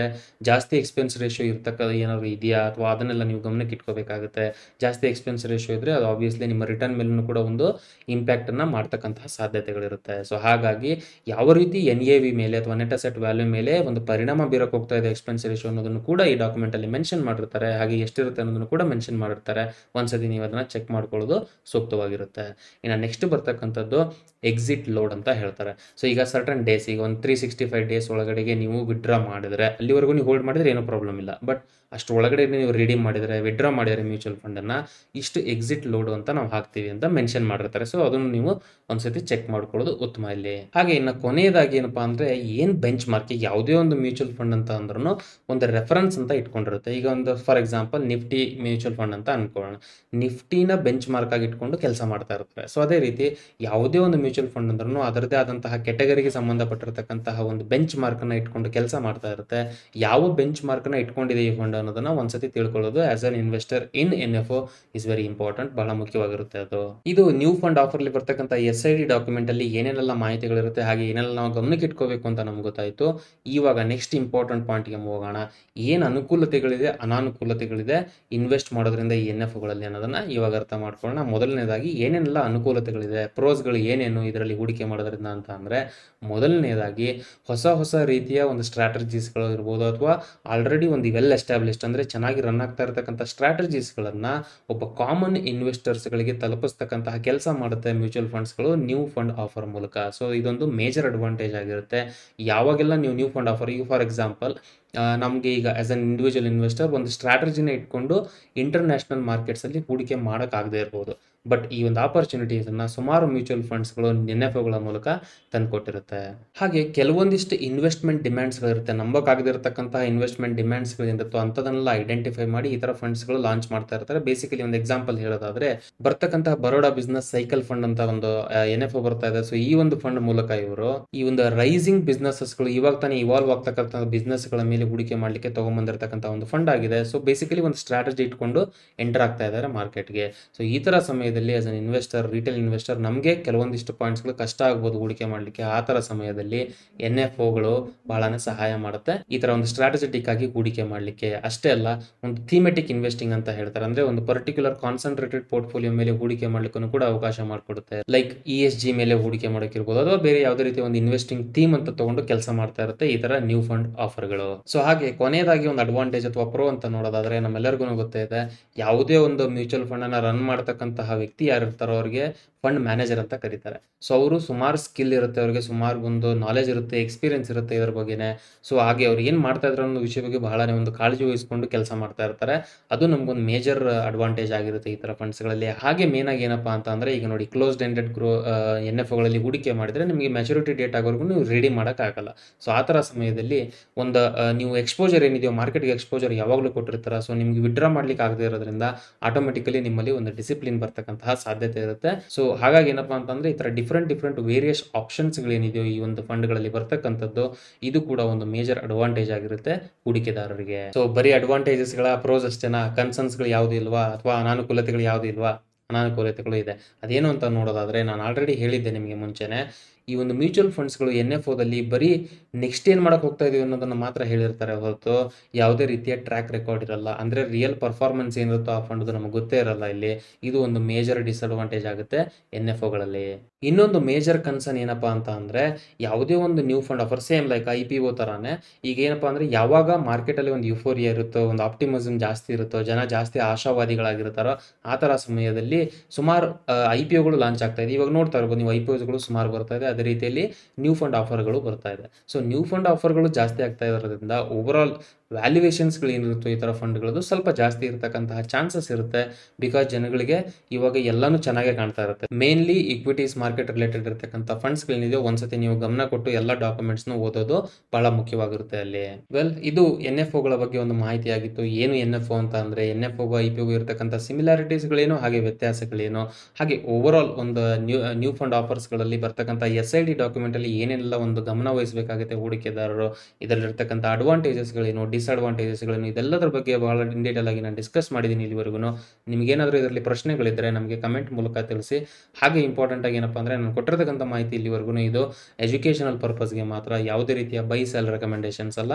Speaker 1: ಜಾಸ್ತಿ ಎಕ್ಸ್ಪೆನ್ಸ್ ರೇಷಿಯೋ ಇರ್ತಕ್ಕ ಏನಾದ್ರು ಇದೆಯಾ ಅಥವಾ ಅದನ್ನೆಲ್ಲ ನೀವು ಗಮನಕ್ಕೆ ಇಟ್ಕೋಬೇಕಾಗುತ್ತೆ ಜಾಸ್ತಿ ಎಕ್ಸ್ಪೆನ್ಸ್ ರೇಷಿಯೋ ಇದ್ದರೆ ಅದು ಆಬ್ವಿಯಸ್ಲಿ ನಿಮ್ಮ ರಿಟರ್ನ್ ಮೇಲೂ ಕೂಡ ಒಂದು ಇಂಪ್ಯಾಕ್ಟನ್ನು ಮಾಡ್ತಕ್ಕಂತಹ ಸಾಧ್ಯತೆಗಳಿರುತ್ತೆ ಸೊ ಹಾಗಾಗಿ ಯಾವ ರೀತಿ ಎನ್ ಎ ವಿ ಮೇಲೆ ಅಥವಾ ನೆಟ್ ಅಸೆಟ್ ವ್ಯಾಲ್ಯೂ ಮೇಲೆ ಒಂದು ಪರಿಣಾಮ ಬೀರಕ್ಕೆ ಹೋಗ್ತಾ ಇದೆ ಎಕ್ಸ್ಪೆನ್ಸ್ ರೇಷಿಯೋ ಅನ್ನೋದನ್ನು ಕೂಡ ಈ ಡಾಕ್ಯುಮೆಂಟಲ್ಲಿ ಮೆನ್ಷನ್ ಮಾಡಿರ್ತಾರೆ ಹಾಗೆ ಎಷ್ಟಿರುತ್ತೆ ಅನ್ನೋದನ್ನು ಕೂಡ ಮೆನ್ಷನ್ ಮಾಡಿರ್ತಾರೆ ಒಂದ್ಸತಿ ನೀವು ಅದನ್ನು ಚೆಕ್ ಮಾಡ್ಕೊಳ್ಳೋದು ಸೂಕ್ತವಾಗಿರುತ್ತೆ ಇನ್ನು ನೆಕ್ಸ್ಟ್ ಬರ್ತಕ್ಕಂಥದ್ದು ಎಕ್ಸಿಟ್ ಲೋಡ್ ಅಂತ ಹೇಳ್ತಾರೆ ಸೊ ಈಗ ಸರ್ಟನ್ ಡೇಸ್ ಈಗ ಒಂದು ತ್ರೀ ಸಿಕ್ಸ್ಟಿ ಫೈವ್ ಡೇಸ್ ಒಳಗಡೆಗೆ ನೀವು ವಿಡ್ರಾ ಮಾಡಿದ್ರೆ ಅಲ್ಲಿವರೆಗೂ ನೀವು ಹೋಲ್ಡ್ ಮಾಡಿದ್ರೆ ಏನೂ ಪ್ರಾಬ್ಲಮ್ ಇಲ್ಲ ಬಟ್ ಅಷ್ಟು ಒಳಗಡೆ ನೀವು ರಿಡೀಮ್ ಮಾಡಿದರೆ ವಿಡ್ರಾ ಮಾಡಿದರೆ ಮ್ಯೂಚುವಲ್ ಫಂಡನ್ನು ಇಷ್ಟು ಎಕ್ಸಿಟ್ ಲೋಡು ಅಂತ ನಾವು ಹಾಕ್ತೀವಿ ಅಂತ ಮೆನ್ಷನ್ ಮಾಡಿರ್ತಾರೆ ಸೊ ಅದನ್ನು ನೀವು ಒಂದ್ಸತಿ ಚೆಕ್ ಮಾಡ್ಕೊಳ್ಳೋದು ಉತ್ತಮ ಇಲ್ಲಿ ಹಾಗೆ ಇನ್ನು ಕೊನೆಯದಾಗಿ ಏನಪ್ಪಾ ಅಂದರೆ ಏನು ಬೆಂಚ್ ಮಾರ್ಕ್ ಯಾವುದೇ ಒಂದು ಮ್ಯೂಚುವಲ್ ಫಂಡ್ ಅಂತ ಅಂದ್ರೂ ಒಂದು ರೆಫರೆನ್ಸ್ ಅಂತ ಇಟ್ಕೊಂಡಿರುತ್ತೆ ಈಗ ಒಂದು for example Nifty mutual fund ಅಂತ ಅನ್ಕೊಳ್ಳೋಣ ನಿಫ್ಟಿನ ಬೆಂಚ್ ಮಾರ್ಕ್ ಆಗಿ ಇಟ್ಕೊಂಡು ಕೆಲಸ ಮಾಡ್ತಾ ಇರ್ತಾರೆ ಸೊ ಅದೇ ರೀತಿ ಯಾವುದೇ ಒಂದು ಮ್ಯೂಚುವಲ್ ಫಂಡ್ ಅಂದ್ರೂ ಅದರದೇ ಆದಂತಹ ಕೆಟಗರಿಗೆ ಸಂಬಂಧಪಟ್ಟಿರತಕ್ಕಂತಹ ಒಂದು ಬೆಂಚ್ ಮಾರ್ಕನ್ನು ಇಟ್ಕೊಂಡು ಕೆಲಸ ಮಾಡ್ತಾ ಇರುತ್ತೆ ಯಾವ ಬೆಂಚ್ ಮಾರ್ಕನ್ನು ಇಟ್ಕೊಂಡಿದೆ ಈ ಫಂಡ್ ಅನ್ನೋದನ್ನ ಒಂದ್ಸತಿ ತಿಳ್ಕೊಳ್ಳೋದು as an investor in N F is very important ಬಹಳ ಮುಖ್ಯವಾಗಿರುತ್ತೆ ಅದು ಇದು ನ್ಯೂ ಫಂಡ್ ಆಫರ್ಲಿ ಬರ್ತಕ್ಕಂಥ ಎಸ್ ಐ ಡಿ ಡಾಕ್ಯುಮೆಂಟ್ ಅಲ್ಲಿ ಏನೇನೆಲ್ಲ ಮಾಹಿತಿಗಳಿರುತ್ತೆ ಹಾಗೆ ಏನೆಲ್ಲ ನಾವು ಗಮನಕ್ಕೆ ಇಟ್ಕೋಬೇಕು ಅಂತ ನಮ್ಗೆ ಗೊತ್ತಾಯ್ತು ಇವಾಗ ನೆಕ್ಸ್ಟ್ ಇಂಪಾರ್ಟೆಂಟ್ ಪಾಯಿಂಟ್ಗೆ ಹೋಗೋಣ ಏನು ಅನುಕೂಲತೆಗಳಿದೆ ಅನಾನುಕೂಲತೆಗಳಿದೆ ಇನ್ವೆಸ್ಟ್ ಮಾಡೋದ್ರಿಂದ ಈ ಎನ್ ಎಫ್ಗಳಲ್ಲಿ ಅನ್ನೋದನ್ನ ಇವಾಗ ಅರ್ಥ ಮಾಡ್ಕೊಳ್ಳೋಣ ಮೊದಲನೇದಾಗಿ ಏನೇನೆಲ್ಲ ಅನುಕೂಲತೆಗಳಿದೆ ಪ್ರೋಸ್ಗಳು ಏನೇನು ಇದರಲ್ಲಿ ಹೂಡಿಕೆ ಮಾಡೋದ್ರಿಂದ ಅಂತ ಅಂದರೆ ಮೊದಲನೇದಾಗಿ ಹೊಸ ಹೊಸ ರೀತಿಯ ಒಂದು ಸ್ಟ್ರಾಟಜೀಸ್ಗಳು ಇರ್ಬೋದು ಅಥವಾ ಆಲ್ರೆಡಿ ಒಂದು ವೆಲ್ ಎಸ್ಟಾಬ್ಲಿಷ್ಡ್ ಅಂದರೆ ಚೆನ್ನಾಗಿ ರನ್ ಆಗ್ತಾ ಇರತಕ್ಕಂಥ ಸ್ಟ್ರಾಟಜೀಸ್ಗಳನ್ನು ಒಬ್ಬ ಕಾಮನ್ ಇನ್ವೆಸ್ಟರ್ಸ್ಗಳಿಗೆ ತಲುಪಿಸ್ತಕ್ಕಂತಹ ಕೆಲಸ ಮಾಡುತ್ತೆ ಮ್ಯೂಚುವಲ್ ಫಂಡ್ಸ್ಗಳು ನ್ಯೂ ಫಂಡ್ ಆಫರ್ ಮೂಲಕ ಸೊ ಇದೊಂದು ಮೇಜರ್ ಅಡ್ವಾಂಟೇಜ್ ಆಗಿರುತ್ತೆ ಯಾವಾಗೆಲ್ಲ ನೀವು ನ್ಯೂ ಫಂಡ್ ಆಫರ್ ಈಗ ಫಾರ್ ಎಕ್ಸಾಂಪಲ್ ನಮಗೆ ಈಗ ಆ್ಯಸ್ ಅನ್ ಇಂಡಿವಿಜುವಲ್ ಇನ್ವೆಸ್ಟರ್ ಒಂದು ಸ್ಟ್ರಾಟಜಿನ ಇಟ್ಕೊಂಡು ಇಂಟರ್ನ್ಯಾಷನಲ್ ಮಾರ್ಕೆಟ್ಸಲ್ಲಿ ಹೂಡಿಕೆ ಮಾಡೋಕ್ಕಾಗದೇ ಇರ್ಬೋದು ಬಟ್ ಈ ಒಂದು ಆಪರ್ಚುನಿಟೀಸನ್ನು ಸುಮಾರು ಮ್ಯೂಚುವಲ್ ಫಂಡ್ಸ್ಗಳು ಎನ್ ಎಫ್ ಒಗಳ ಮೂಲಕ ತಂದುಕೊಟ್ಟಿರುತ್ತೆ ಹಾಗೆ ಕೆಲವೊಂದಿಷ್ಟು ಇನ್ವೆಸ್ಟ್ಮೆಂಟ್ ಡಿಮ್ಯಾಂಡ್ಸ್ಗಳಿರುತ್ತೆ ನಂಬಕ್ಕಾಗದಿರತಕ್ಕಂತಹ ಇನ್ವೆಸ್ಟ್ಮೆಂಟ್ ಡಿಮ್ಯಾಂಡ್ಸ್ಗಳಿಂದತ್ತು ಅಂಥದನ್ನೆಲ್ಲ ಐಡೆಂಟಿಫೈ ಮಾಡಿ ಈ ಥರ ಫಂಡ್ಸ್ಗಳು ಲಾಂಚ್ ಮಾಡ್ತಾ ಇರ್ತಾರೆ ಬೇಸಿಕಲಿ ಒಂದು ಎಕ್ಸಾಂಪಲ್ ಹೇಳೋದಾದ್ರೆ ಬರ್ತಕ್ಕಂತಹ ಬರೋಡಾ ಬಿಸ್ನೆಸ್ ಸೈಕಲ್ ಫಂಡ್ ಅಂತ ಒಂದು ಎನ್ ಎಫ್ ಬರ್ತಾ ಇದೆ ಸೊ ಈ ಒಂದು ಫಂಡ್ ಮೂಲಕ ಇವರು ಈ ಒಂದು ರೈಸಿಂಗ್ ಬಿಸ್ನೆಸಸ್ಗಳು ಇವಾಗ ತಾನೇ ಇವಾಲ್ವ್ ಆಗ್ತಕ್ಕಂಥ ಬಿಸ್ನೆಸ್ಗಳ ಮೇಲೆ ಹೂಡಿಕೆ ಮಾಡಲಿಕ್ಕೆ ತಗೊಂಬಂದಿರತಕ್ಕಂಥ ಒಂದು ಫಂಡ್ ಆಗಿದೆ ಸೊ ಬೇಸಿಕಲಿ ಒಂದು ಸ್ಟ್ರಾಟಜಿ ಇಟ್ಕೊಂಡು ಎಂಟರ್ ಆಗ್ತಾ ಇದ್ದಾರೆ ಮಾರ್ಕೆಟ್ಗೆ ಸೊ ಈ ಥರ ಸಮಯದಲ್ಲಿ as an investor retail investor ನಮಗೆ ಕೆಲವೊಂದಿಷ್ಟು ಪಾಯಿಂಟ್ಸ್ಗಳು ಕಷ್ಟ ಆಗ್ಬೋದು ಹೂಡಿಕೆ ಮಾಡಲಿಕ್ಕೆ ಆ ಥರ ಸಮಯದಲ್ಲಿ ಎನ್ ಎಫ್ ಒಗಳು ಬಹಳನೇ ಸಹಾಯ ಮಾಡುತ್ತೆ ಈ ಥರ ಒಂದು ಸ್ಟ್ರಾಟಜಿಟಿಕ್ ಆಗಿ ಹೂಡಿಕೆ ಮಾಡಲಿಕ್ಕೆ ಅಷ್ಟೇ ಅಲ್ಲ ಒಂದು ಥೀಮೆಟಿಕ್ ಇನ್ವೆಸ್ಟಿಂಗ್ ಅಂತ ಹೇಳ್ತಾರೆ ಅಂದ್ರೆ ಒಂದು ಪರ್ಟಿಕ್ಯುಲರ್ ಕಾನ್ಸಂಟ್ರೇಟೆಡ್ ಪೋರ್ಟ್ಫೋಲಿಯೋ ಮೇಲೆ ಹೂಡಿಕೆ ಮಾಡ್ಲಿಕ್ಕೂ ಕೂಡ ಅವಕಾಶ ಮಾಡಿಕೊಡುತ್ತೆ ಲೈಕ್ ಇ ಎಸ್ ಜಿ ಮೇಲೆ ಹೂಡಿಕೆ ಮಾಡೋಕ್ಕಿರ್ಬೋದು ಅಥವಾ ಬೇರೆ ಯಾವುದೇ ರೀತಿಯ ಒಂದು ಇನ್ವೆಸ್ಟಿಂಗ್ ಥೀಮ್ ಅಂತ ತಗೊಂಡು ಕೆಲಸ ಮಾಡ್ತಾ ಇರುತ್ತೆ ಈ ತರ ನ್ಯೂ ಫಂಡ್ ಆಫರ್ಗಳು ಸೊ ಹಾಗೆ ಕೊನೆಯದಾಗಿ ಒಂದು ಅಡ್ವಾಂಟೇಜ್ ಅಥವಾ ಪ್ರೋ ಅಂತ ನೋಡೋದಾದ್ರೆ ನಮ್ಮೆಲ್ಲರಿಗೂ ಗೊತ್ತೇ ಇದೆ ಯಾವುದೇ ಒಂದು ಮ್ಯೂಚುವಲ್ ಫಂಡ್ ಅನ್ನ ರನ್ ಮಾಡ್ತಕ್ಕಂತಹ ವ್ಯಕ್ತಿ ಯಾರು ಇರ್ತಾರೋ ಅವ್ರಿಗೆ ಫಂಡ್ ಮ್ಯಾನೇಜರ್ ಅಂತ ಕರೀತಾರೆ ಸೊ ಅವರು ಸುಮಾರು ಸ್ಕಿಲ್ ಇರುತ್ತೆ ಅವರಿಗೆ ಸುಮಾರು ಒಂದು ನಾಲೆಜ್ ಇರುತ್ತೆ ಎಕ್ಸ್ಪೀರಿಯನ್ಸ್ ಇರುತ್ತೆ ಇದ್ರ ಬಗ್ಗೆನೇ ಸೊ ಹಾಗೆ ಅವ್ರು ಏನು ಮಾಡ್ತಾ ಇದ್ರು ಅನ್ನೋ ವಿಷಯ ಬಗ್ಗೆ ಬಹಳನೇ ಒಂದು ಕಾಳಜಿ ವಹಿಸ್ಕೊಂಡು ಕೆಲಸ ಮಾಡ್ತಾ ಇರ್ತಾರೆ ಅದು ನಮಗೊಂದು ಮೇಜರ್ ಅಡ್ವಾಂಟೇಜ್ ಆಗಿರುತ್ತೆ ಈ ಥರ ಫಂಡ್ಸ್ಗಳಲ್ಲಿ ಹಾಗೆ ಮೇನ್ ಆಗಿ ಏನಪ್ಪಾ ಅಂತ ಅಂದ್ರೆ ಈಗ ನೋಡಿ closed ended Groww N F ಗಳಲ್ಲಿ ಹೂಡಿಕೆ ಮಾಡಿದ್ರೆ ನಿಮಗೆ ಮೆಚುರಿಟಿ ಡೇಟ್ ಆಗೋವರೆಗೂ ನೀವು ರೆಡಿ ಮಾಡೋಕ್ಕಾಗಲ್ಲ ಸೊ ಆ ಥರ ಸಮಯದಲ್ಲಿ ಒಂದು ಆ, ನೀವು ಎಕ್ಸ್ಪೋಜರ್ ಏನಿದೆಯೋ ಮಾರ್ಕೆಟ್ಗೆ ಎಕ್ಸ್ಪೋಜರ್ ಯಾವಾಗಲೂ ಕೊಟ್ಟಿರ್ತಾರೆ ಸೊ ನಿಮ್ಗೆ ವಿಡ್ರಾ ಮಾಡ್ಲಿಕ್ಕೆ ಆಗದೆ ಇರೋದ್ರಿಂದ ಆಟೋಮೆಟಿಕಲಿ ನಿಮ್ಮಲ್ಲಿ ಒಂದು ಡಿಸಿಪ್ಲಿನ್ ಬರ್ತಕ್ಕಂತಹ ಸಾಧ್ಯತೆ ಇರುತ್ತೆ ಸೊ ಹಾಗಾಗಿ ಏನಪ್ಪಾ ಅಂತಂದ್ರೆ ಈ ತರ ಡಿಫ್ರೆಂಟ್ ಡಿಫ್ರೆಂಟ್ ವೇರಿಯಸ್ ಆಪ್ಷನ್ಸ್ಗಳೇನಿದೆಯೋ ಈ ಒಂದು ಫಂಡ್ಗಳಲ್ಲಿ ಬರ್ತಕ್ಕಂಥದ್ದು ಇದು ಕೂಡ ಒಂದು ಮೇಜರ್ ಅಡ್ವಾಂಟೇಜ್ ಆಗಿರುತ್ತೆ ಹೂಡಿಕೆದಾರರಿಗೆ ಸೊ ಬರೀ ಅಡ್ವಾಂಟೇಜಸ್ಗಳ ಪ್ರೋಸ್ ಅಷ್ಟೇನಾ ಕನ್ಸರ್ನ್ಸ್ಗಳು ಯಾವುದು ಇಲ್ವಾ ಅಥವಾ ಅನಾನುಕೂಲತೆಗಳು ಯಾವುದು ಇಲ್ವಾ ಅನಾನುಕೂಲತೆಗಳು ಇದೆ ಅದೇನು ಅಂತ ನೋಡೋದಾದ್ರೆ ನಾನು ಆಲ್ರೆಡಿ ಹೇಳಿದ್ದೆ ನಿಮಗೆ ಮುಂಚೆನೆ ಈ ಒಂದು ಮ್ಯೂಚುವಲ್ ಫಂಡ್ಸ್ಗಳು ಎನ್ ಎಫ್ ಓದಲ್ಲಿ ಬರೀ ನೆಕ್ಸ್ಟ್ ಏನು ಮಾಡಕ್ಕೆ ಹೋಗ್ತಾ ಇದೀವಿ ಅನ್ನೋದನ್ನ ಮಾತ್ರ ಹೇಳಿರ್ತಾರೆ ಹೊರತು ಯಾವುದೇ ರೀತಿಯ ಟ್ರ್ಯಾಕ್ ರೆಕಾರ್ಡ್ ಇರಲ್ಲ ಅಂದರೆ ರಿಯಲ್ ಪರ್ಫಾರ್ಮೆನ್ಸ್ ಏನಿರುತ್ತೋ ಆ ಫಂಡ್ದು ನಮಗೆ ಗೊತ್ತೇ ಇರಲ್ಲ ಇಲ್ಲಿ ಇದು ಒಂದು ಮೇಜರ್ ಡಿಸಡ್ವಾಂಟೇಜ್ ಆಗುತ್ತೆ ಎನ್ ಎಫ್ ಒಗಳಲ್ಲಿ ಇನ್ನೊಂದು ಮೇಜರ್ ಕನ್ಸರ್ನ್ ಏನಪ್ಪಾ ಅಂತ ಅಂದರೆ ಯಾವುದೇ ಒಂದು new fund offer same like I P O ಥರಾನೇ ಈಗ ಏನಪ್ಪಾ ಅಂದರೆ ಯಾವಾಗ ಮಾರ್ಕೆಟಲ್ಲಿ ಒಂದು ಯುಫೋರಿಯಾ ಇರುತ್ತೋ ಒಂದು ಆಪ್ಟಿಮಿಸಮ್ ಜಾಸ್ತಿ ಇರುತ್ತೋ ಜನ ಜಾಸ್ತಿ ಆಶಾವಾದಿಗಳಾಗಿರ್ತಾರೋ ಆ ಥರ ಸಮಯದಲ್ಲಿ ಸುಮಾರು ಐ ಪಿ ಒಗಳು ಲಾಂಚ್ ಆಗ್ತಾ ಇದೆ ಇವಾಗ ನೋಡ್ತಾ ಇರ್ಬೋದು ನೀವು ಐ ಪಿ ಒಗಳು ಸುಮಾರು ಬರ್ತಾ ಇದೆ ಅದೇ ರೀತಿಯಲ್ಲಿ ನ್ಯೂ ಫಂಡ್ ಆಫರ್ಗಳು ಬರ್ತಾ ಇದೆ ಸೊ ನ್ಯೂ ಫಂಡ್ ಆಫರ್ಗಳು ಜಾಸ್ತಿ ಆಗ್ತಾ ಇರೋದ್ರಿಂದ ಓವರಾಲ್ ವ್ಯಾಲ್ಯೂಯೇಷನ್ಸ್ಗಳು ಏನಿರುತ್ತೋ ಈ ಥರ ಫಂಡ್ಗಳದ್ದು ಸ್ವಲ್ಪ ಜಾಸ್ತಿ ಇರತಕ್ಕಂತಹ ಚಾನ್ಸಸ್ ಇರುತ್ತೆ ಬಿಕಾಸ್ ಜನಗಳಿಗೆ ಇವಾಗ ಎಲ್ಲಾನು ಚೆನ್ನಾಗೇ ಕಾಣ್ತಾ ಇರುತ್ತೆ ಮೇನ್ಲಿ ಇಕ್ವಿಟೀಸ್ ಮಾರ್ಕೆಟ್ ರಿಲೇಟೆಡ್ ಇರತಕ್ಕಂಥ ಫಂಡ್ಸ್ಗಳೇನಿದೆಯೋ ಒಂದ್ಸತಿ ನೀವು ಗಮನ ಕೊಟ್ಟು ಎಲ್ಲ ಡಾಕ್ಯುಮೆಂಟ್ಸ್ನ ಓದೋದು ಬಹಳ ಮುಖ್ಯವಾಗಿರುತ್ತೆ ಅಲ್ಲಿ ವೆಲ್ ಇದು ಎನ್ ಎಫ್ ಒಗಳ ಬಗ್ಗೆ ಒಂದು ಮಾಹಿತಿ ಆಗಿತ್ತು ಏನು ಎನ್ ಎಫ್ ಒ ಅಂತ ಅಂದ್ರೆ N F O I P O ಇರತಕ್ಕಂಥ ಸಿಮಿಲಾರಿಟೀಸ್ಗಳೇನು ಹಾಗೆ ವ್ಯತ್ಯಾಸಗಳೇನು ಹಾಗೆ ಓವರ್ ಆಲ್ ಒಂದು ನ್ಯೂ ನ್ಯೂ ಫಂಡ್ ಆಫರ್ಸ್ಗಳಲ್ಲಿ ಬರ್ತಕ್ಕಂಥ ಎಸ್ ಐ ಡಿ ಡಾಕ್ಯುಮೆಂಟಲ್ಲಿ ಏನೆಲ್ಲ ಒಂದು ಗಮನ ವಹಿಸಬೇಕಾಗುತ್ತೆ ಹೂಡಿಕೆದಾರರು ಇದರಲ್ಲಿರ್ತಕ್ಕಂಥ ಅಡ್ವಾಂಟೇಜಸ್ಗಳೇನು ಡಿಸ್ಅಡ್ವಾಂಟೇಜಸ್ಗಳೇನು ಇದೆಲ್ಲದರ ಬಗ್ಗೆ ಬಹಳ ಇನ್ ಡೀಟೇಲ್ ಆಗಿ ನಾನು ಡಿಸ್ಕಸ್ ಮಾಡಿದ್ದೀನಿ ಇಲ್ಲಿವರೆಗೂ ನಿಮಗೇನಾದರೂ ಇದರಲ್ಲಿ ಪ್ರಶ್ನೆಗಳಿದ್ದರೆ ನಮಗೆ ಕಮೆಂಟ್ ಮೂಲಕ ತಿಳಿಸಿ ಹಾಗೆ ಇಂಪಾರ್ಟೆಂಟ್ ಆಗಿ ಏನಪ್ಪ ಅಂದರೆ ನಾನು ಕೊಟ್ಟಿರ್ತಕ್ಕಂಥ ಮಾಹಿತಿ ಇಲ್ಲಿವರೆಗೂ ಇದು ಎಜುಕೇಷನಲ್ ಪರ್ಪಸ್ಗೆ ಮಾತ್ರ ಯಾವುದೇ ರೀತಿಯ ಬೈ ಸೆಲ್ ರೆಕಮೆಂಡೇಶನ್ಸ್ ಅಲ್ಲ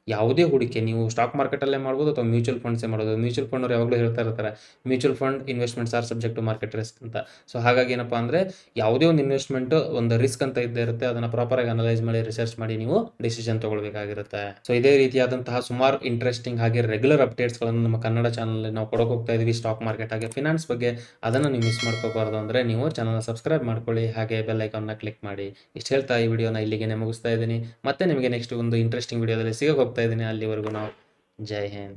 Speaker 1: ಯಾವುದೇ ಹೂಡಿಕೆ ನೀವು ಸ್ಟಾಕ್ ಮಾರ್ಕೆಟಲ್ಲೇ ಮಾಡ್ಬೋದು ಅಥವಾ ಮ್ಯೂಚುವಲ್ ಫಂಡ್ಸೇ ಮಾಡ್ಬೋದು ಮ್ಯೂಚುವಲ್ ಫಂಡ್ ಅವ್ರು ಯಾವಾಗಲೂ ಹೇಳ್ತಾ ಇರ್ತಾರೆ mutual fund investments are subject to market risk ಅಂತ ಸೊ ಹಾಗಾಗಿ ಏನಪ್ಪ ಅಂದರೆ ಯಾವುದೇ ಒಂದು ಇನ್ವೆಸ್ಟ್ಮೆಂಟ್ ಒಂದು ರಿಸ್ಕ್ ಅಂತ ಇದ್ದೇ ಇರುತ್ತೆ ಅದನ್ನು ಪ್ರಾಪರಾಗಿ ಅನಲೈಸ್ ಮಾಡಿ ರಿಸರ್ಚ್ ಮಾಡಿ ನೀವು ಡಿಸಿಷನ್ ತಗೊಳ್ಬೇಕಾಗಿರುತ್ತೆ ಸೊ ಇದೇ ರೀತಿಯಾದಂತಹ ಸುಮಾರು ಇಂಟ್ರೆಸ್ಟಿಂಗ್ ಹಾಗೆ ರೆಗ್ಯುಲರ್ ಅಪ್ಡೇಟ್ಸ್ಗಳನ್ನು ನಮ್ಮ ಕನ್ನಡ ಚಾನಲ್ ನಾವು ಕೊಡೋಕೆ ಹೋಗ್ತಾ ಇದೀವಿ ಸ್ಟಾಕ್ ಮಾರ್ಕೆಟ್ ಹಾಗೆ ಫಿನಾನ್ಸ್ ಬಗ್ಗೆ ಅದನ್ನು ನೀವು ಮಿಸ್ ಮಾಡ್ಕೋಬಾರ್ದು ಅಂದರೆ ನೀವು ಚಾನಲ್ನ ಸಬ್ಸ್ಕ್ರೈಬ್ ಮಾಡ್ಕೊಳ್ಳಿ ಹಾಗೆ ಬೆಲ್ ಐಕಾನ್ನ ಕ್ಲಿಕ್ ಮಾಡಿ ಇಷ್ಟು ಹೇಳ್ತಾ ಈ ವಿಡಿಯೋನ ಇಲ್ಲಿಗೆ ಮುಗಿಸ್ತಾ ಇದ್ದೀನಿ ಮತ್ತೆ ನಿಮಗೆ ನೆಕ್ಸ್ಟ್ ಒಂದು ಇಂಟ್ರೆಸ್ಟಿಂಗ್ ವಿಡಿಯೋದಲ್ಲಿ ಸಿಗಕ್ಕೆ ಹೋಗ್ತಾ ಇದ್ದೀನಿ ಅಲ್ಲಿವರೆಗೂ ನಾವು ಜೈ Hind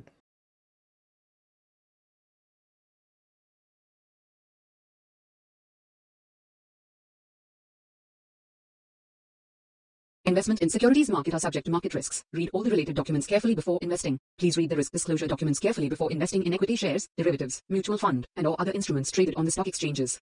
Speaker 2: Investment in securities market are subject to market risks. Read all the related documents carefully before investing. Please read the risk disclosure documents carefully before investing in equity shares, derivatives, mutual fund, and or other instruments traded on the stock exchanges.